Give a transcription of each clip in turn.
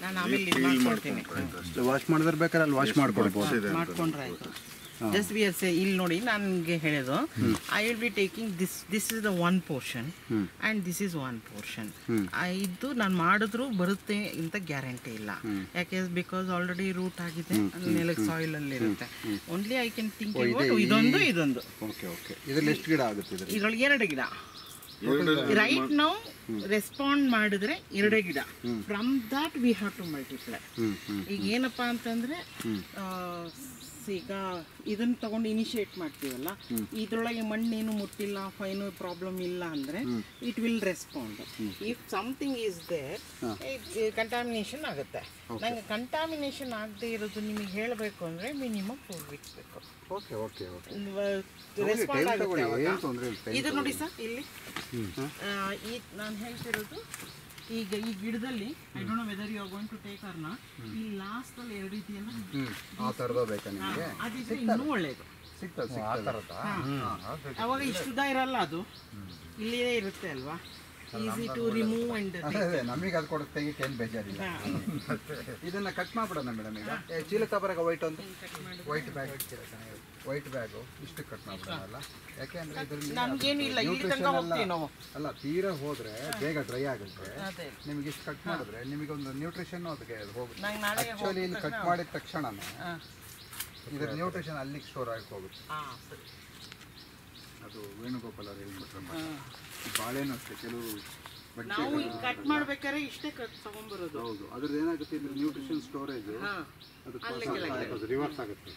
ನಾನು ಆಮೇಲೆ ಇದು ಮಾಡ್ಕೊಡ್ತೀನಿ ವಾಶ್ ಮಾಡಿದ್ರೆ ಬೇಕಾದ್ರೆ ಅಲ್ಲಿ ವಾಶ್ ಮಾಡ್ಕೊಳ್ಬೋದು ಮಾಡ್ಕೊಂಡ್ರೆ ಆಯ್ತು ಜಸ್ಟ್ ವಿ ಎಸ್ ಇಲ್ಲಿ ನೋಡಿ ನಾನು ನಿಮಗೆ ಹೇಳೋದು I will be taking this this is the one portion and this is one portion ಇದು ನಾನು ಮಾಡಿದ್ರು ಬರುತ್ತೆ ಅಂತ ಗ್ಯಾರಂಟಿ ಇಲ್ಲ ಯಾಕೆ ಬಿಕಾಸ್ ಆಲ್ರೆಡಿ ರೂಟ್ ಆಗಿದೆ ನೆಲಕ್ಕೆ ಸಾಯಿಲ್ ಅಲ್ಲಿ ಇರುತ್ತೆ ಓನ್ಲಿ ಐ ಕ್ಯಾನ್ ಥಿಂಕ್ ಇದೊಂದು ಇದೊಂದು ಓಕೆ ಓಕೆ ಇದ್ರಲ್ಲಿ ಎಷ್ಟು ಗಿಡ ಆಗುತ್ತೆ ಇದ್ರಲ್ಲಿ ಇದ್ರೊಳಗೆ ಎರಡು ಗಿಡ ರೈಟ್ ನಾವು ರೆಸ್ಪಾಂಡ್ ಮಾಡಿದ್ರೆ ಎರಡೇ ಗಿಡ from that we have to multiply ಈಗ ಏನಪ್ಪಾ ಅಂತಂದ್ರೆ ಆ, ಈಗ ಇದನ್ನ ತಗೊಂಡು ಇನಿಷಿಯೇಟ್ ಮಾಡ್ತೀವಲ್ಲ ಇದ್ರೊಳಗೆ ಮಣ್ಣೇನು ಮುಟ್ಟಿಲ್ಲ ಫೈನು ಪ್ರಾಬ್ಲಮ್ ಇಲ್ಲ ಅಂದ್ರೆ it will respond if something is there contamination ಆಗುತ್ತೆ ನಂಗೆ ಕಂಟಾಮಿನೇಷನ್ ಆಗದೆ ಇರೋದು ನಿಮಗೆ ಹೇಳಬೇಕು ಅಂದ್ರೆ ಮಿನಿಮಮ್ ಫೋರ್ ವೀಕ್ಸ್ ಬೇಕು ಓಕೆ ಓಕೆ ಓಕೆ ರೆಸ್ಪಾಂಡ್ ಆಗುತ್ತೆ ಏನು ಅವಾಗ. ತೊಂದರೆ ಇಲ್ಲ ಇದು ನೋಡಿ ಸರ್ ಇಲ್ಲಿ ಆ, ಈ ನಾನು ಹೇಳ್ತಿರೋದು ಈಗ ಈ ಗಿಡದಲ್ಲಿ I don't know whether you are going to take ಅರ್ನ ಈ ಲಾಸ್ಟ್ ಅಲ್ಲಿ ಎರಡು ಇದೆಯಲ್ಲ ಹ್ಞೂ ಆ ಥರದ್ದು ಬೇಕಾ ನಿಮಗೆ ಅದಿದ್ರೆ ಇನ್ನೂ ಒಳ್ಳೇದು ಸಿಗ್ತದೆ ಆ ಥರದ್ದು ಅವಾಗ ಇಷ್ಟುದ ಇರಲ್ಲ ಅದು ಇಲ್ಲಿಯೇ ಇರುತ್ತೆ ಅಲ್ವಾ ಈಸಿ ಟು ರಿಮೂವ್ ಅಂಡ್ ಅದೇ ನಮಗೆ ಅದು ಕೊಡೋದು ತೆಗಿಕ್ಕೆ ಏನು ಬೇಜಾರಿಲ್ಲ ಇದನ್ನ ಕಟ್ ಮಾಡ್ಬಿಡೋಣ ಮೇಡಮ್ ಈಗ ಏ, ಚೀಲ ತಬರಾಗ ವೈಟ್ ಒಂದು ವೈಟ್ ಬ್ಯಾಗ್ ವೈಟ್ ಬ್ಯಾಗು ಇಷ್ಟು ಕಟ್ ಮಾಡ್ಬಿಡೋಣ ಯಾಕೆ ಅಂದ್ರೆ ಇದರಲ್ಲಿ ನಮ್ಗೇನು ಇಲ್ಲ ಇಲ್ಲಿ ತನಕ ಹೋಗ್ತೀವಿ ನಾವು ಅಲ್ಲ ತೀರಾ ಹೋದ್ರೆ ಬೇಗ ಡ್ರೈ ಆಗುತ್ತೆ ಅದೇ ನಿಮಗೆ ಇಷ್ಟು ಕಟ್ ಮಾಡಿದ್ರೆ ನಿಮಗೆ ಒಂದು ನ್ಯೂಟ್ರಿಷನ್ ಅದಕ್ಕೆ ಅದು ಹೋಗುತ್ತೆ ನಂಗೆ ನಾಳೆ ಆಕ್ಚುಲಿ ಇಲ್ಲಿ ಕಟ್ ಮಾಡಿದ ತಕ್ಷಣನೇ ಇದ್ರ ನ್ಯೂಟ್ರಿಷನ್ ಅಲ್ಲಿಗೆ ಸ್ಟೋರ್ ಆಗಿ ಹೋಗುತ್ತೆ ಹಾಂ ಸರಿ ಅದು ವೇಣುಗೋಪಾಲ್ ಅವ್ರು ಹೇಳ್ಬಿಟ್ರಮ್ಮ ಈ ಬಾಳೆನೂ ಅಷ್ಟೇ ಕೆಲವು ಬಟ್ ನಾವು ಈಗ ಕಟ್ ಮಾಡ್ಬೇಕಾದ್ರೆ ಇಷ್ಟೇ ಕಟ್ ತಗೊಂಡ್ಬರೋದು ಹೌದು ಅದ್ರದ್ದು ಏನಾಗುತ್ತೆ ಇದ್ರ ನ್ಯೂಟ್ರಿಷನ್ ಸ್ಟೋರೇಜ್ ಹಾಂ ಅದು ರಿವರ್ಸ್ ಆಗುತ್ತೆ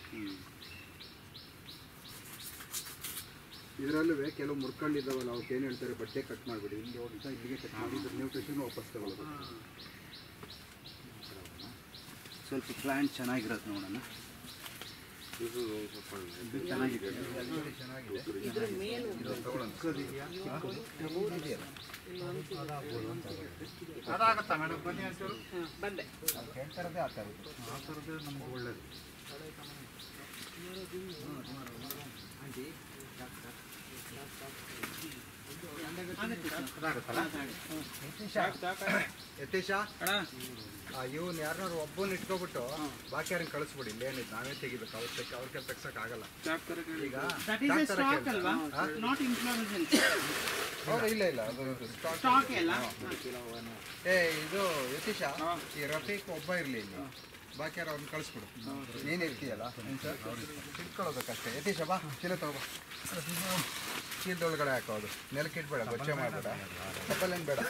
ಇದರಲ್ಲೂ ಕೆಲವು ಮುರ್ಕೊಂಡಿದ್ದಾವಲ್ಲ ಅವಕ್ಕೆ ಏನು ಹೇಳ್ತಾರೆ ಬಟ್ಟೆ ಕಟ್ ಮಾಡಿಬಿಡಿ ಇಲ್ಲಿ ಹೋಗಿ ಇಲ್ಲಿಗೆ ಕಟ್ ಮಾಡಿ ಇದ್ರ ನ್ಯೂಟ್ರಿಷನ್ ವಾಪಸ್ ತಗೊಳ್ಳೋದು ಸ್ವಲ್ಪ ಪ್ಲಾಂಟ್ ಚೆನ್ನಾಗಿರೋದು ನೋಡೋಣ ಇದು ಚೆನ್ನಾಗಿದೆ ಚೆನ್ನಾಗಿದೆ ಇದ್ರ ಮೇಲು ಚಿಕ್ಕದಿದೆಯಾ ಅದಾಗತ್ತಾ ಮೇಡಮ್ ಬನ್ನಿ ಒಂಚೂರು ಹಾಂ ಬಂದೆ ನಾವು ಕೇಳ್ತಾ ಇರೋದೇ ಆ ಥರದ್ದು ಆ ಥರದ್ದು ನಮ್ಗೆ ಒಳ್ಳೇದು ಯತೀಶ ಇವನ್ ಯಾರನ್ನಾರು ಒಬ್ಬನ ಇಟ್ಕೊಬಿಟ್ಟು ಬಾಕಿ ಯಾರನ್ನ ಕಳಿಸ್ಬಿಡಿ ಇಲ್ಲೇನಿದ್ ನಾವೇ ತೆಗಿಬೇಕು ಅವ್ರ ತೆಗ್ ಅವ್ರ ಕೈ ತೆಗ್ಸಕ್ ಆಗಲ್ಲ ಈಗ ದಟ್ ಈಸ್ ಎ ಸ್ಟಾಕ್ ಅಲ್ವಾ ನಾಟ್ ಇನ್ಫ್ಲೋರೆಸೆನ್ಸ್ ಹೌದು ಇಲ್ಲ ಇಲ್ಲ ಅದು ಸ್ಟಾಕ್ ಸ್ಟಾಕ್ ಎಲ್ಲ ಏ ಇದು ಯತೀಶ ಈ ರಫೀಕ್ ಒಬ್ಬ ಇರ್ಲಿ ಇಲ್ಲಿ ಬಾಕಿ ಯಾರು ಅವ್ರನ್ನ ಕಳಿಸ್ಬಿಡು ನೀನು ಇರ್ತೀಯಲ್ಲ ಏನು ಸರ್ ಇಟ್ಕೊಳ್ಳೋದಕ್ಕಷ್ಟೇ ಯತೀಶ ಬಾ ಚೀಲ ತಗೋ ಚೀಲದೊಳಗಡೆ ಹಾಕೋದು ನೆಲಕ್ಕೆ ಇಟ್ಬೇಡ ಬಚ್ಚೆ ಮಾಡಬೇಡ ಸಬ್ಬಲ್ಲೇನು ಬೇಡ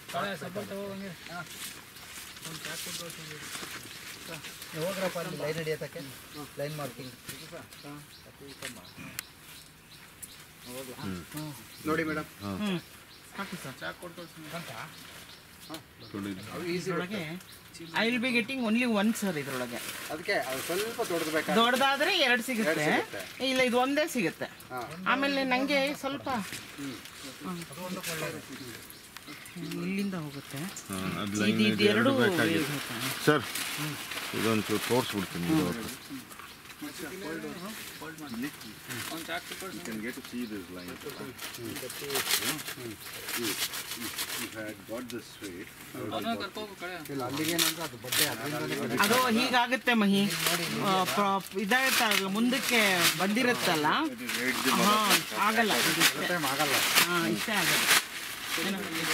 ಹೋಗ್ರಪ್ಪ ಅಲ್ಲಿ ಲೈನ್ ಹಿಡಿಯತಕ್ಕೆ ಲೈನ್ ಮಾರ್ಕಿಂಗ್ ನೋಡಿ ಮೇಡಮ್ ಹ್ಞೂ ಹಾಕಿ ಸರ್ ಈಸಿ ಇದ್ರೊಳಗೆ I will be getting only one sir ಇದ್ರೊಳಗೆ ಅದಕ್ಕೆ ಅದು ಸ್ವಲ್ಪ ದೊಡ್ಡದು ದೊಡ್ಡದಾದ್ರೆ ಎರಡು ಸಿಗುತ್ತೆ ಸಿಗುತ್ತೆ. ಇಲ್ಲ ಇದು ಒಂದೇ ಸಿಗುತ್ತೆ ಹಾಂ ಆಮೇಲೆ ನನಗೆ ಸ್ವಲ್ಪ ಹ್ಮ್, ಇಲ್ಲಿಂದ ಹೋಗುತ್ತೆ ಇದು ಇದು ಎರಡು ಸರ್ ಇದೊಂದು ತೋರಿಸ್ಬಿಡ್ತೀನಿ ಇದು You can get to see this line. If I had got this straight, ಇಲ್ಲ ಅಲ್ಲಿಗೆ ಏನಂದ್ರೆ ಅದು ಬಡ್ಡೆ ಅದರಿಂದಲೇ ಅದು ಹೀಗಾಗುತ್ತೆ ಮಹಿ ಆ, ಪ್ರ- ಇದಾಗುತ್ತಲ್ಲ ಮುಂದಕ್ಕೆ ಬಂದಿರುತ್ತಲ್ಲ ಹಾ ಆಗಲ್ಲ ಇದು ಇಷ್ಟೇ ಟೈಮ್ ಆಗಲ್ಲ ಹಾ ಇಷ್ಟೇ ಆಗುತ್ತೆ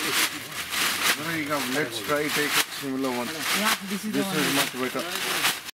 ಈಗ let's try take it similar one. Yeah, this is the This one. is much better.